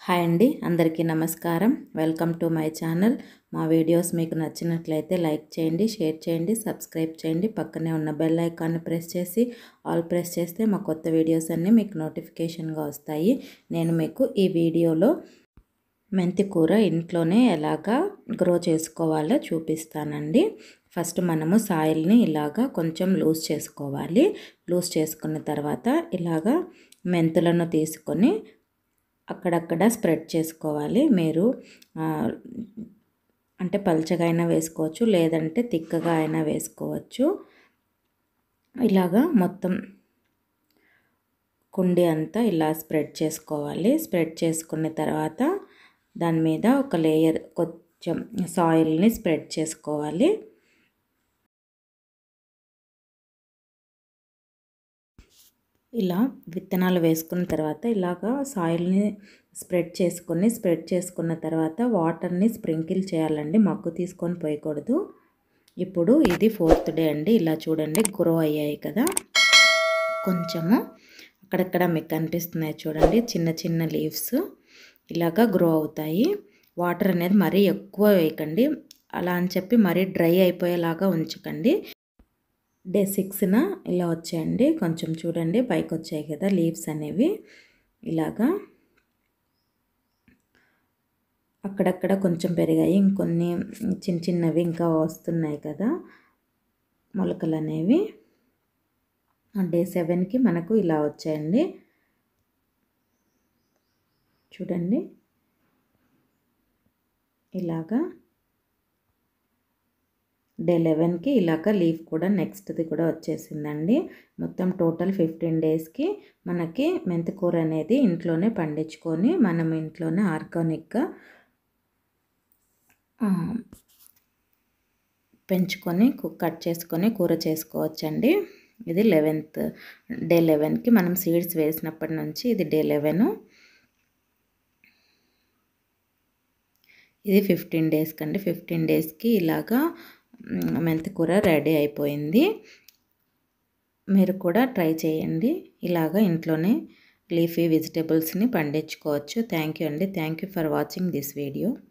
hi అండి అందరికీ నమస్కారం వెల్కమ్ టు మై ఛానల్ మా వీడియోస్ మీకు నచ్చినట్లయితే లైక్ చేయండి షేర్ చేయండి సబ్స్క్రైబ్ చేయండి పక్కనే ఉన్న బెల్ ఐకాన్ని ప్రెస్ చేసి ఆల్ ప్రెస్ చేస్తే మా కొత్త వీడియోస్ అన్నీ మీకు నోటిఫికేషన్గా వస్తాయి నేను మీకు ఈ వీడియోలో మెంతి కూర ఇంట్లోనే ఎలాగా గ్రో చేసుకోవాలో చూపిస్తానండి ఫస్ట్ మనము సాయిల్ని ఇలాగా కొంచెం లూజ్ చేసుకోవాలి లూజ్ చేసుకున్న తర్వాత ఇలాగా మెంతులను తీసుకొని అక్కడక్కడ స్ప్రెడ్ చేసుకోవాలి మీరు అంటే పల్చగా అయినా వేసుకోవచ్చు లేదంటే తిక్కగా అయినా వేసుకోవచ్చు ఇలాగా మొత్తం కుండి అంతా ఇలా స్ప్రెడ్ చేసుకోవాలి స్ప్రెడ్ చేసుకున్న తర్వాత దాని మీద ఒక లేయర్ కొంచెం సాయిల్ని స్ప్రెడ్ చేసుకోవాలి ఇలా విత్తనాలు వేసుకున్న తర్వాత ఇలాగా సాయిల్ని స్ప్రెడ్ చేసుకొని స్ప్రెడ్ చేసుకున్న తర్వాత వాటర్ని స్ప్రింకిల్ చేయాలండి మగ్గు తీసుకొని పోయకూడదు ఇప్పుడు ఇది ఫోర్త్ డే అండి ఇలా చూడండి గ్రో అయ్యాయి కదా కొంచెము అక్కడక్కడ మీకు కనిపిస్తున్నాయి చూడండి చిన్న చిన్న లీవ్స్ ఇలాగా గ్రో అవుతాయి వాటర్ అనేది మరీ ఎక్కువ వేయకండి అలా అని చెప్పి మరీ డ్రై అయిపోయేలాగా ఉంచకండి డే సిక్స్న ఇలా వచ్చాయండి కొంచెం చూడండి పైకి వచ్చాయి కదా లీవ్స్ అనేవి ఇలాగా అక్కడక్కడ కొంచెం పెరిగాయి ఇంకొన్ని చిన్న చిన్నవి ఇంకా వస్తున్నాయి కదా మొలకలు అనేవి డే సెవెన్కి మనకు ఇలా వచ్చాయండి చూడండి ఇలాగా డే లెవెన్కి ఇలాగ లీఫ్ కూడా నెక్స్ట్ది కూడా వచ్చేసిందండి మొత్తం టోటల్ ఫిఫ్టీన్ డేస్కి మనకి మెంతికూర అనేది ఇంట్లోనే పండించుకొని మనం ఇంట్లోనే ఆర్గానిక్గా పెంచుకొని కట్ చేసుకొని కూర చేసుకోవచ్చండి ఇది లెవెన్త్ డే లెవెన్కి మనం సీడ్స్ వేసినప్పటి నుంచి ఇది డే లెవెన్ ఇది ఫిఫ్టీన్ డేస్కి అండి ఫిఫ్టీన్ డేస్కి ఇలాగా మెంతికూర రెడీ అయిపోయింది మీరు కూడా ట్రై చేయండి ఇలాగా ఇంట్లోనే లీఫీ వెజిటేబుల్స్ని పండించుకోవచ్చు థ్యాంక్ యూ అండి thank you for watching this video